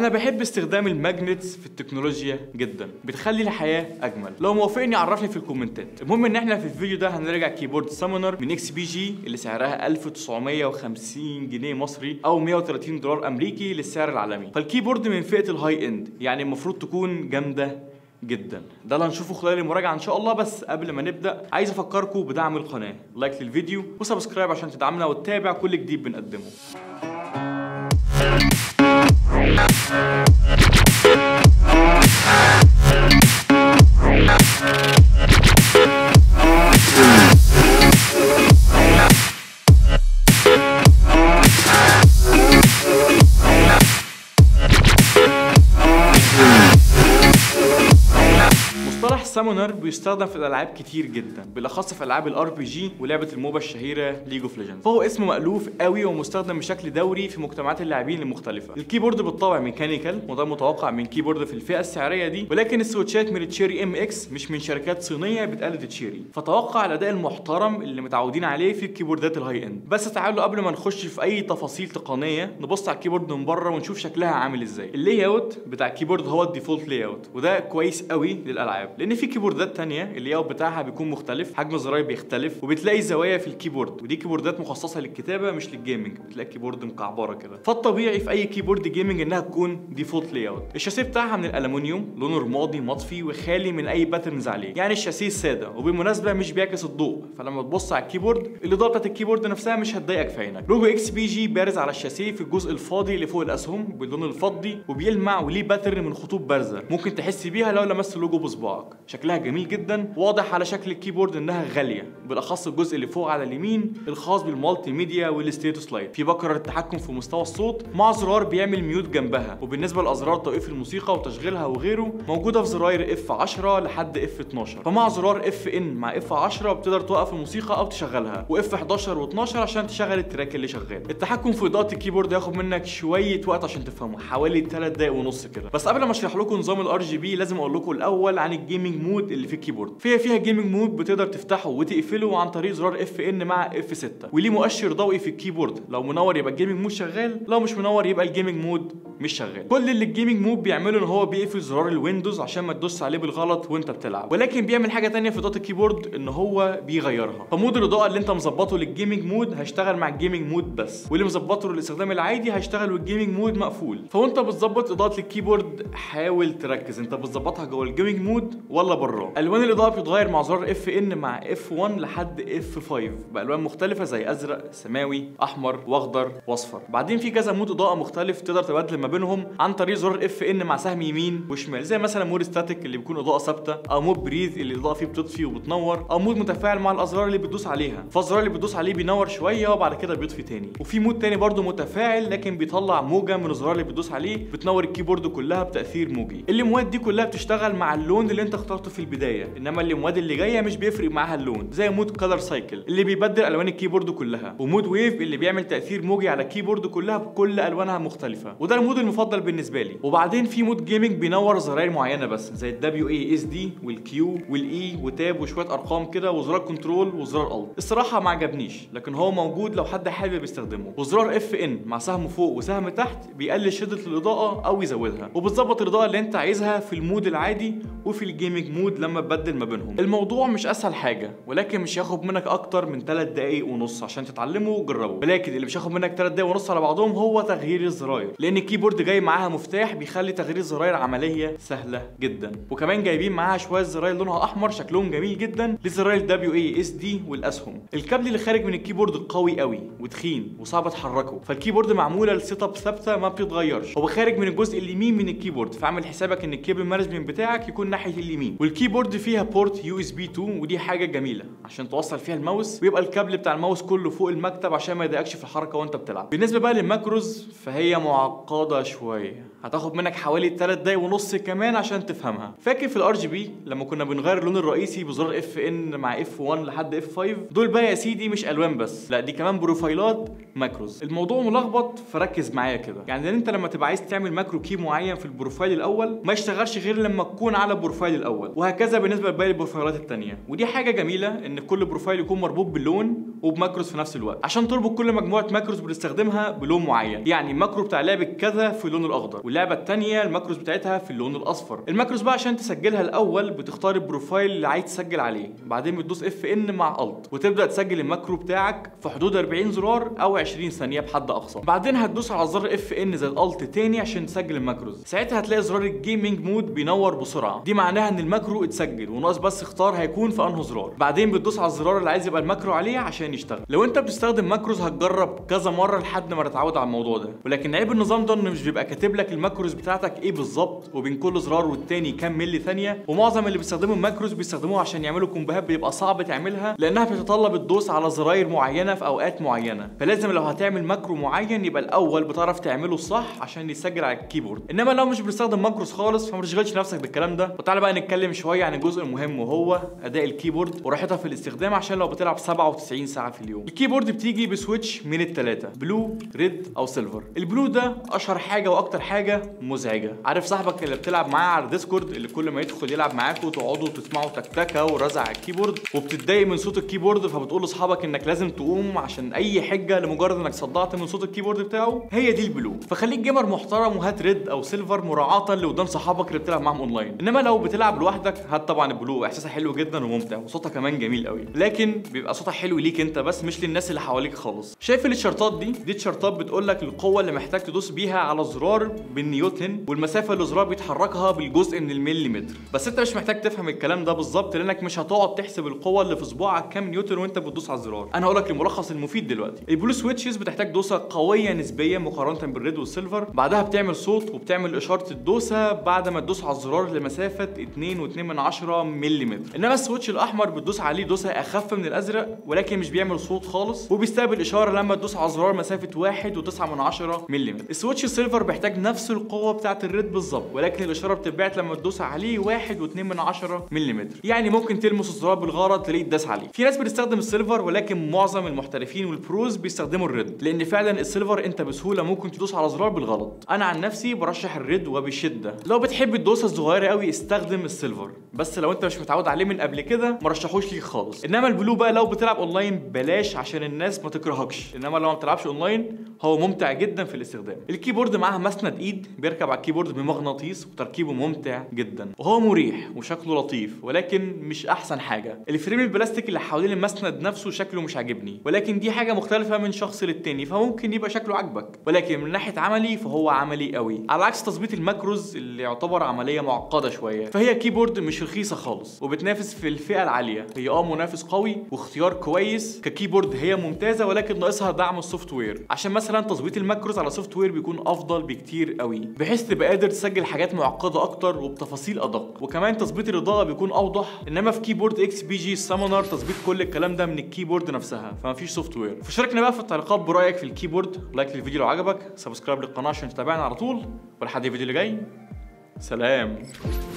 انا بحب استخدام الماجنتس في التكنولوجيا جدا بتخلي الحياه اجمل لو موافقني عرفني في الكومنتات المهم ان احنا في الفيديو ده هنراجع كيبورد سامونر من اكس بي جي اللي سعرها 1950 جنيه مصري او 130 دولار امريكي للسعر العالمي فالكيبورد من فئه الهاي اند يعني المفروض تكون جامده جدا ده اللي هنشوفه خلال المراجعه ان شاء الله بس قبل ما نبدا عايز افكركم بدعم القناه لايك للفيديو وسبسكرايب عشان تدعمنا وتتابع كل جديد بنقدمه مصطلح سامونر بيستخدم في الالعاب كتير جدا بالاخص في العاب الار بي جي ولعبه الموبا الشهيره ليج اوف ليجندز فهو اسم مالوف قوي ومستخدم بشكل دوري في مجتمعات اللاعبين المختلفه الكيبورد بالطبع ميكانيكال وده متوقع من كيبورد في الفئه السعريه دي ولكن السويتشات من تشيري ام اكس مش من شركات صينيه بتقلد تشيري فتوقع الاداء المحترم اللي متعودين عليه في الكيبوردات الهاي اند بس تعالوا قبل ما نخش في اي تفاصيل تقنيه نبص على الكيبورد من بره ونشوف شكلها عامل ازاي اللاي اوت بتاع الكيبورد هو الديفولت لاي اوت وده كويس قوي للالعاب لان في كيبوردات تانية اللاي اوت بتاعها بيكون مختلف حجم الزراير بيختلف وبتلاقي زوايا في الكيبورد ودي كيبوردات مخصصه للكتابه مش للجيمنج بتلاقي الكيبورد مكعبره كده فالطبيعي في اي كيبورد جيمنج انها تكون ديفولت لاي اوت الشاسيه بتاعها من الالومنيوم لونه رمادي مطفي وخالي من اي باترنز عليه يعني الشاسيه ساده وبالمناسبه مش بيعكس الضوء فلما تبص على الكيبورد الاضاءه بتاعت الكيبورد نفسها مش هتضايقك في عينك لوجو اكس بي جي بارز على الشاسيه في الجزء الفاضي اللي فوق الاسهم باللون الفضي وبيلمع وليه باترن من خطوط بارزه ممكن تحس بيها لو لمست اللوجو بصباعك شكلها جميل جدا واضح على شكل الكيبورد انها غاليه بالاخص الجزء اللي فوق على اليمين الخاص بالمالتي ميديا والستيتوس لايت في بكره للتحكم في مستوى الصوت مع زرار بيعمل ميوت جنبها وبالنسبه لازرار توقيف الموسيقى وتشغيلها وغيره موجوده في زراير اف 10 لحد اف 12 فمع زرار اف ان مع اف 10 بتقدر توقف الموسيقى او تشغلها واف 11 و12 عشان تشغل التراك اللي شغال التحكم في اضاءه الكيبورد هياخد منك شويه وقت عشان تفهمه حوالي 3 دقايق ونص كده بس قبل ما اشرح لكم نظام الار جي بي لازم اقول لكم الاول عن الجيمنج مود اللي في الكيبورد فيها فيها جيمنج مود بتقدر تفتحه وتقفله عن طريق زرار اف ان مع اف 6 وليه مؤشر ضوئي في الكيبورد لو منور يبقى الجيمنج مود شغال لو مش منور يبقى الجيمنج مود مش شغال كل اللي الجيمنج مود بيعمله ان هو بيقفل زرار الويندوز عشان ما تدوس عليه بالغلط وانت بتلعب ولكن بيعمل حاجه تانية في اضاءه الكيبورد ان هو بيغيرها فمود الاضاءه اللي انت مظبطه للجيمنج مود هيشتغل مع الجيمنج مود بس واللي مظبطه للاستخدام العادي هيشتغل والجيمنج مود مقفول فوانت بتظبط اضاءه الكيبورد حاول تركز انت بتظبطها جوه الجيمنج مود ولا براه الوان الاضاءه بتتغير مع زرار اف ان مع اف 1 لحد اف 5 بالوان مختلفه زي ازرق سماوي احمر واخضر واصفر بعدين في كذا مود اضاءه مختلف تقدر تبدل ما بينهم عن طريق زرار اف ان مع سهم يمين وشمال زي مثلا مود ستاتيك اللي بيكون اضاءه ثابته او مود بريز اللي الاضاءه فيه بتطفي وبتنور او مود متفاعل مع الازرار اللي بتدوس عليها فالزرار اللي بتدوس عليه بينور شويه وبعد كده بيطفي تاني وفي مود تاني برضه متفاعل لكن بيطلع موجه من الزرار اللي بتدوس عليه بتنور الكيبورد كلها بتاثير موجي المواد دي كلها بتشتغل مع اللون اللي انت اخترته في البدايه انما المواد اللي جايه مش بيفرق معاها اللون زي مود كلر سايكل اللي بيبدل الوان الكيبورد كلها ومود ويف اللي بيعمل تاثير موجي على الكيبورد كلها بكل الوانها مختلفه وده المود المفضل بالنسبه لي وبعدين في مود جيمنج بينور زراير معينه بس زي الدبليو اي اس دي والكيو والاي وتاب وشويه ارقام كده وزرار كنترول وزرار الت الصراحه ما عجبنيش لكن هو موجود لو حد حابب يستخدمه وزرار اف ان مع سهم فوق وسهم تحت بيقلل شده الاضاءه او يزودها وبتظبط الاضاءه اللي انت عايزها في المود العادي وفي الجيمنج مود لما تبدل ما بينهم الموضوع مش اسهل حاجه ولكن مش هياخد منك اكتر من 3 دقايق ونص عشان تتعلمه وتجربه ولكن اللي مش هياخد منك 3 دقايق ونص على بعضهم هو تغيير الزراير لان الكيبورد جاي معاها مفتاح بيخلي تغيير الزراير عمليه سهله جدا وكمان جايبين معاها شويه زراير لونها احمر شكلهم جميل جدا لزراير الدبليو اي اس دي والاسهم الكابل اللي خارج من الكيبورد قوي قوي وتخين وصعب تحركه فالكيبورد معموله لسيت اب ثابته ما بتتغيرش هو خارج من الجزء اليمين من الكيبورد فاعمل حسابك ان الكيبل مانجمنت بتاعك يكون ناحيه اليمين والكيبورد فيها بورت يو اس بي 2 ودي حاجه جميله عشان توصل فيها الماوس ويبقى الكابل بتاع الماوس كله فوق المكتب عشان ما يضايقكش في الحركه وانت بتلعب بالنسبه بقى للماكروز فهي معقده شويه هتاخد منك حوالي 3 دقايق ونص كمان عشان تفهمها فاكر في الار جي بي لما كنا بنغير اللون الرئيسي بزرار اف ان مع اف 1 لحد اف 5 دول بقى يا سيدي مش الوان بس لا دي كمان بروفايلات ماكروز الموضوع ملخبط فركز معايا كده يعني انت لما تبقى عايز تعمل ماكرو كي معين في البروفايل الاول ما يشتغلش غير لما تكون على البروفايل الاول وهكذا بالنسبه لباقي البروفايلات التانية ودي حاجه جميله ان كل بروفايل يكون مربوط باللون وبماكروز في نفس الوقت عشان تربط كل مجموعه ماكروز بنستخدمها بلون معين يعني الماكرو بتاع لعبه كذا في اللون الاخضر واللعبه الثانيه الماكروز بتاعتها في اللون الاصفر الماكروز بقى عشان تسجلها الاول بتختار البروفايل اللي عايز تسجل عليه بعدين بتدوس اف ان مع الت وتبدا تسجل الماكرو بتاعك في حدود 40 زرار او 20 ثانيه بحد اقصى بعدين هتدوس على زر اف ان زي الالت تاني عشان تسجل الماكروز ساعتها هتلاقي زرار الجيمنج مود بينور بسرعه دي معناها ان الماكرو اتسجل وناقص بس اختار هيكون في انه زرار بعدين بتدوس على الزرار اللي عايز يبقى الماكرو عليه عشان يشتغل لو انت بتستخدم ماكروز هتجرب كذا مره لحد ما تتعود على الموضوع ده ولكن عيب النظام ده انه مش بيبقى كاتب لك الماكروز بتاعتك ايه بالظبط وبين كل زرار والتاني كام ملي ثانيه ومعظم اللي بيستخدموا الماكروز بيستخدموها عشان يعملوا كومبوهات بيبقى صعب تعملها لانها بتتطلب الدوس على زراير معينه في اوقات معينه فلازم لو هتعمل ماكرو معين يبقى الاول بتعرف تعمله صح عشان يسجل على الكيبورد انما لو مش بتستخدم ماكروز خالص فما تشغلش نفسك بالكلام ده وتعالى بقى نتكلم شويه عن الجزء المهم وهو اداء الكيبورد وراحتها في الاستخدام عشان لو بتلعب 97 ساعه في اليوم الكيبورد بتيجي بسويتش من الثلاثه بلو ريد او سيلفر البلو ده اشهر حاجه واكتر حاجه مزعجه عارف صاحبك اللي بتلعب معاه على الديسكورد اللي كل ما يدخل يلعب معاك وتقعدوا تسمعوا تكتكه ورزع على الكيبورد وبتتضايق من صوت الكيبورد فبتقول لاصحابك انك لازم تقوم عشان اي حجه لمجرد انك صدعت من صوت الكيبورد بتاعه هي دي البلو فخليك جيمر محترم وهات ريد او سيلفر مراعاه لقدام صحابك اللي بتلعب معاهم اونلاين انما لو بتلعب لوحدك هات طبعا البلو احساسها حلو جدا وممتع وصوتها كمان جميل قوي لكن بيبقى صوتها حلو ليك انت بس مش للناس اللي حواليك خالص شايف الشرطات دي دي الشرطات بتقول لك القوه اللي محتاج تدوس بيها على زرار بالنيوتن والمسافه اللي الزرار بيتحركها بالجزء من المليمتر بس انت مش محتاج تفهم الكلام ده بالظبط لانك مش هتقعد تحسب القوه اللي في صباعك كام نيوتن وانت بتدوس على الزرار انا هقول لك الملخص المفيد دلوقتي البلو سويتشز بتحتاج دوسه قويه نسبيا مقارنه بالريد والسيلفر بعدها بتعمل صوت وبتعمل اشاره الدوسه بعد ما تدوس على الزرار لمسافه 2.2 من 10 ملم انما السويتش الاحمر بتدوس عليه دوسه اخف من الازرق ولكن مش بيعمل صوت خالص وبيستقبل اشاره لما تدوس على الزرار مسافه 1.9 من 10 ملم السويتش السيلفر بيحتاج نفس القوه بتاعه الريد بالظبط ولكن الاشاره بتتبعت لما تدوس عليه 1.2 من 10 ملم يعني ممكن تلمس الزرار بالغلط تلاقيه اتداس عليه في ناس بتستخدم السيلفر ولكن معظم المحترفين والبروز بيستخدموا الريد لان فعلا السيلفر انت بسهوله ممكن تدوس على زرار بالغلط انا عن نفسي برشح الريد وبشده لو بتحب الدوسه الصغيره قوي استخدم السيلفر بس لو انت مش متعود عليه من قبل كده ما رشحوش ليك خالص انما البلو بقى لو بتلعب اونلاين بلاش عشان الناس ما تكرهكش انما لو ما بتلعبش اونلاين هو ممتع جدا في الاستخدام الكيبورد معاها مسند ايد بيركب على الكيبورد بمغناطيس وتركيبه ممتع جدا وهو مريح وشكله لطيف ولكن مش احسن حاجه الفريم البلاستيك اللي حوالين المسند نفسه شكله مش عاجبني ولكن دي حاجه مختلفه من شخص للتاني فممكن يبقى شكله عاجبك ولكن من ناحيه عملي فهو عملي قوي على عكس تظبيط الماكروز اللي يعتبر عمليه معقده شويه فهي كيبورد مش رخيصه خالص وبتنافس في الفئه العاليه هي اه منافس قوي واختيار كويس ككيبورد هي ممتازه ولكن ناقصها دعم السوفت وير عشان مثلا تظبيط الماكروز على سوفت وير بيكون افضل بكتير قوي بحيث تبقى قادر تسجل حاجات معقده اكتر وبتفاصيل ادق وكمان تظبيط الاضاءه بيكون اوضح انما في كيبورد اكس بي جي سامونر تظبيط كل الكلام ده من الكيبورد نفسها فمفيش سوفت وير فشاركنا بقى في التعليقات برايك في الكيبورد لايك للفيديو لو عجبك سبسكرايب للقناه عشان تتابعنا على طول ولحد الفيديو اللي جاي سلام